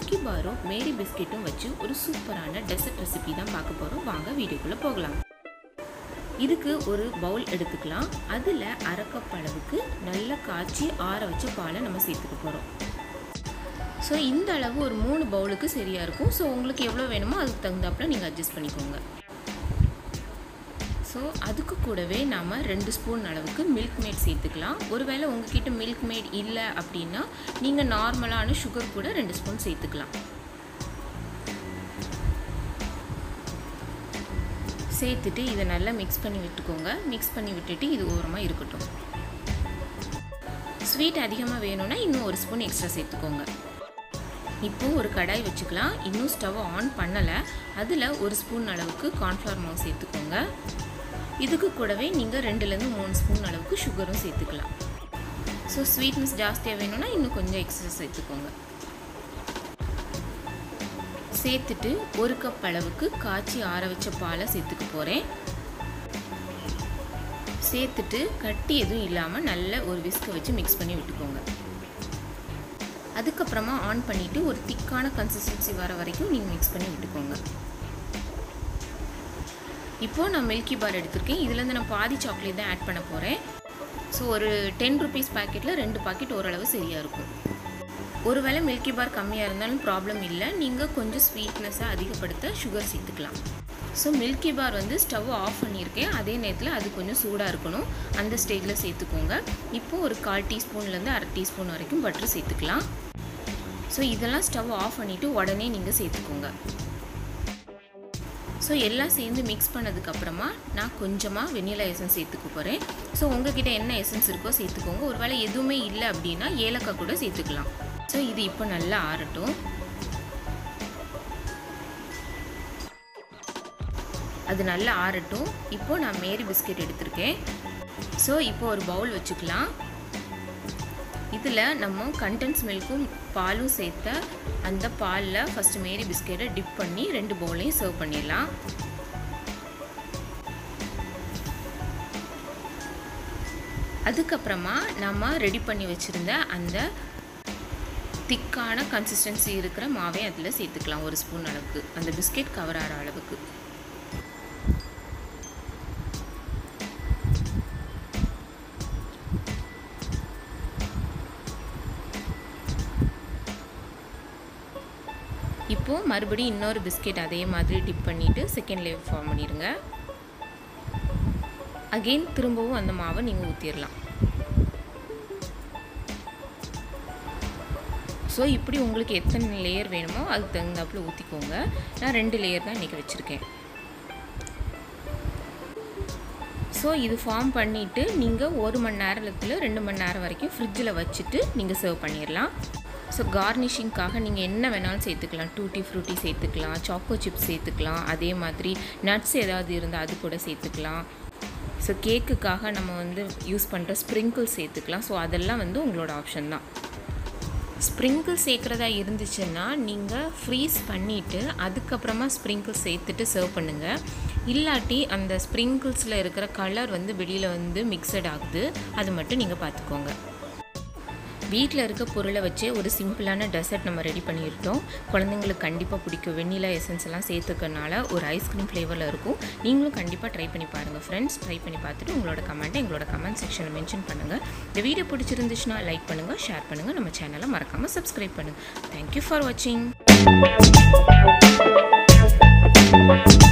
milky பாரும் மேரி பிஸ்கெட்டும் வச்சு ஒரு சூப்பரான டெசர்ட் ரெசிபி தான் பார்க்க போகிறோம் வாங்க வீடியோக்குள்ளே போகலாம் இதுக்கு ஒரு பவுல் எடுத்துக்கலாம் அதில் அரை கப் அளவுக்கு நல்லா காய்ச்சி ஆற வச்ச பாலை நம்ம சேர்த்துக்க போகிறோம் ஸோ இந்த அளவு ஒரு மூணு பவுலுக்கு சரியாக இருக்கும் ஸோ உங்களுக்கு எவ்வளோ வேணுமோ அதுக்கு தகுந்தாப்பில் நீங்கள் அட்ஜஸ்ட் பண்ணிக்கோங்க ஸோ அதுக்கு கூடவே நாம் ரெண்டு ஸ்பூன் அளவுக்கு மில்க் மேட் சேர்த்துக்கலாம் ஒருவேளை உங்ககிட்ட மில்க் மேட் இல்லை அப்படின்னா நீங்கள் நார்மலான சுகர் கூட ரெண்டு ஸ்பூன் சேர்த்துக்கலாம் சேர்த்துட்டு இதை நல்லா மிக்ஸ் பண்ணி விட்டுக்கோங்க மிக்ஸ் பண்ணி விட்டுட்டு இது ஓரமாக இருக்கட்டும் ஸ்வீட் அதிகமாக வேணும்னா இன்னும் ஒரு ஸ்பூன் எக்ஸ்ட்ரா சேர்த்துக்கோங்க இப்போது ஒரு கடாய் வச்சுக்கலாம் இன்னும் ஸ்டவ் ஆன் பண்ணலை அதில் ஒரு ஸ்பூன் அளவுக்கு கார்ன்ஃப்ளவர் மாவு சேர்த்துக்கோங்க இதுக்கு கூடவே நீங்கள் ரெண்டுலேருந்து மூணு ஸ்பூன் அளவுக்கு சுகரும் சேர்த்துக்கலாம் ஸோ ஸ்வீட்னஸ் ஜாஸ்தியாக வேணும்னா இன்னும் கொஞ்சம் எக்ஸ்ட்ரா சேர்த்துக்கோங்க சேர்த்துட்டு ஒரு கப் அளவுக்கு காய்ச்சி ஆற வச்ச பாலை சேர்த்துக்க போகிறேன் சேர்த்துட்டு கட்டி எதுவும் இல்லாமல் நல்ல ஒரு விஸ்கை வச்சு மிக்ஸ் பண்ணி விட்டுக்கோங்க அதுக்கப்புறமா ஆன் பண்ணிவிட்டு ஒரு திக்கான கன்சிஸ்டன்சி வர வரைக்கும் நீங்கள் மிக்ஸ் பண்ணி விட்டுக்கோங்க இப்போது நான் மில்கி பார் எடுத்திருக்கேன் இதுலேருந்து நான் பாதி சாக்லேட் தான் ஆட் பண்ண போகிறேன் ஸோ ஒரு டென் ருபீஸ் பாக்கெட்டில் ரெண்டு பாக்கெட் ஓரளவு சரியாக இருக்கும் ஒருவேளை மில்கி பார் கம்மியாக இருந்தாலும் ப்ராப்ளம் இல்லை நீங்கள் கொஞ்சம் ஸ்வீட்னஸை அதிகப்படுத்த சுகர் சேர்த்துக்கலாம் ஸோ மில்கி பார் வந்து ஸ்டவ் ஆஃப் பண்ணியிருக்கேன் அதே நேரத்தில் அது கொஞ்சம் சூடாக இருக்கணும் அந்த ஸ்டேஜில் சேர்த்துக்கோங்க இப்போது ஒரு கால் டீஸ்பூன்லேருந்து அரை டீஸ்பூன் வரைக்கும் பட்டர் சேர்த்துக்கலாம் ஸோ இதெல்லாம் ஸ்டவ் ஆஃப் பண்ணிவிட்டு உடனே நீங்கள் சேர்த்துக்கோங்க ஸோ எல்லாம் சேர்ந்து மிக்ஸ் பண்ணதுக்கப்புறமா நான் கொஞ்சமாக வெண்ணிலா எசன்ஸ் சேர்த்துக்க போகிறேன் ஸோ உங்ககிட்ட என்ன எசன்ஸ் இருக்கோ சேர்த்துக்கோங்க ஒருவேளை எதுவுமே இல்லை அப்படின்னா ஏலக்காய் கூட சேர்த்துக்கலாம் ஸோ இது இப்போ நல்லா ஆறட்டும் அது நல்லா ஆறட்டும் இப்போது நான் மேரி பிஸ்கெட் எடுத்திருக்கேன் ஸோ இப்போ ஒரு பவுல் வச்சுக்கலாம் இதில் நம்ம கண்டென்ஸ் மில்க்கும் பாலும் சேர்த்த அந்த பாலில் ஃபஸ்ட்டு மேரி பிஸ்கெட்டை டிப் பண்ணி ரெண்டு பவுலையும் சர்வ் பண்ணிடலாம் அதுக்கப்புறமா நம்ம ரெடி பண்ணி வச்சுருந்த அந்த திக்கான கன்சிஸ்டன்சி இருக்கிற மாவை அதில் சேர்த்துக்கலாம் ஒரு ஸ்பூன் அளவுக்கு அந்த பிஸ்கெட் கவர் ஆகிற அளவுக்கு இப்போது மறுபடியும் இன்னொரு பிஸ்கெட் அதே மாதிரி டிப் பண்ணிவிட்டு செகண்ட் லேயர் ஃபார்ம் பண்ணிடுங்க அகெயின் திரும்பவும் அந்த மாவை நீங்கள் ஊற்றிடலாம் ஸோ இப்படி உங்களுக்கு எத்தனை லேயர் வேணுமோ அதுக்கு தகுந்தாப்பில் ஊற்றிக்கோங்க நான் ரெண்டு லேயர் தான் இன்றைக்கி வச்சுருக்கேன் ஸோ இது ஃபார்ம் பண்ணிவிட்டு நீங்கள் ஒரு மணி நேரத்தில் ரெண்டு மணி நேரம் வரைக்கும் ஃப்ரிட்ஜில் வச்சுட்டு நீங்கள் சர்வ் பண்ணிடலாம் ஸோ கார்னிஷிங்காக நீங்கள் என்ன வேணாலும் சேர்த்துக்கலாம் டூட்டி ஃப்ரூட்டி சேர்த்துக்கலாம் சாக்கோ சிப்ஸ் சேர்த்துக்கலாம் அதே மாதிரி நட்ஸ் ஏதாவது இருந்தால் அது கூட சேர்த்துக்கலாம் ஸோ கேக்குக்காக நம்ம வந்து யூஸ் பண்ணுற ஸ்ப்ரிங்கிள் சேர்த்துக்கலாம் ஸோ அதெல்லாம் வந்து உங்களோட ஆப்ஷன் தான் ஸ்ப்ரிங்கிள் சேர்க்குறதா இருந்துச்சுன்னா நீங்கள் ஃப்ரீஸ் பண்ணிவிட்டு அதுக்கப்புறமா ஸ்ப்ரிங்கிள் சேர்த்துட்டு சர்வ் பண்ணுங்கள் இல்லாட்டி அந்த ஸ்ப்ரிங்கிள்ஸில் இருக்கிற கலர் வந்து வெளியில் வந்து மிக்சட் ஆகுது அது மட்டும் நீங்கள் பார்த்துக்கோங்க வீட்டில் இருக்க பொருளை வச்சே ஒரு சிம்பிளான டெசர்ட் நம்ம ரெடி பண்ணியிருக்கோம் குழந்தைங்களுக்கு கண்டிப்பாக பிடிக்கும் வெண்ணிலா எசன்ஸ் எல்லாம் சேர்த்துக்கறனால ஒரு ஐஸ்கிரீம் ஃப்ளேவரில் இருக்கும் நீங்களும் கண்டிப்பாக ட்ரை பண்ணி பாருங்கள் ஃப்ரெண்ட்ஸ் ட்ரை பண்ணி பார்த்துட்டு உங்களோட கமெண்ட்டை எங்களோட கமெண்ட் செக்ஷனில் மென்ஷன் பண்ணுங்கள் இந்த வீடியோ பிடிச்சிருந்துச்சுன்னா லைக் பண்ணுங்கள் ஷேர் பண்ணுங்கள் நம்ம சேனலை மறக்காமல் சப்ஸ்கிரைப் பண்ணுங்கள் தேங்க்யூ ஃபார் வாட்சிங்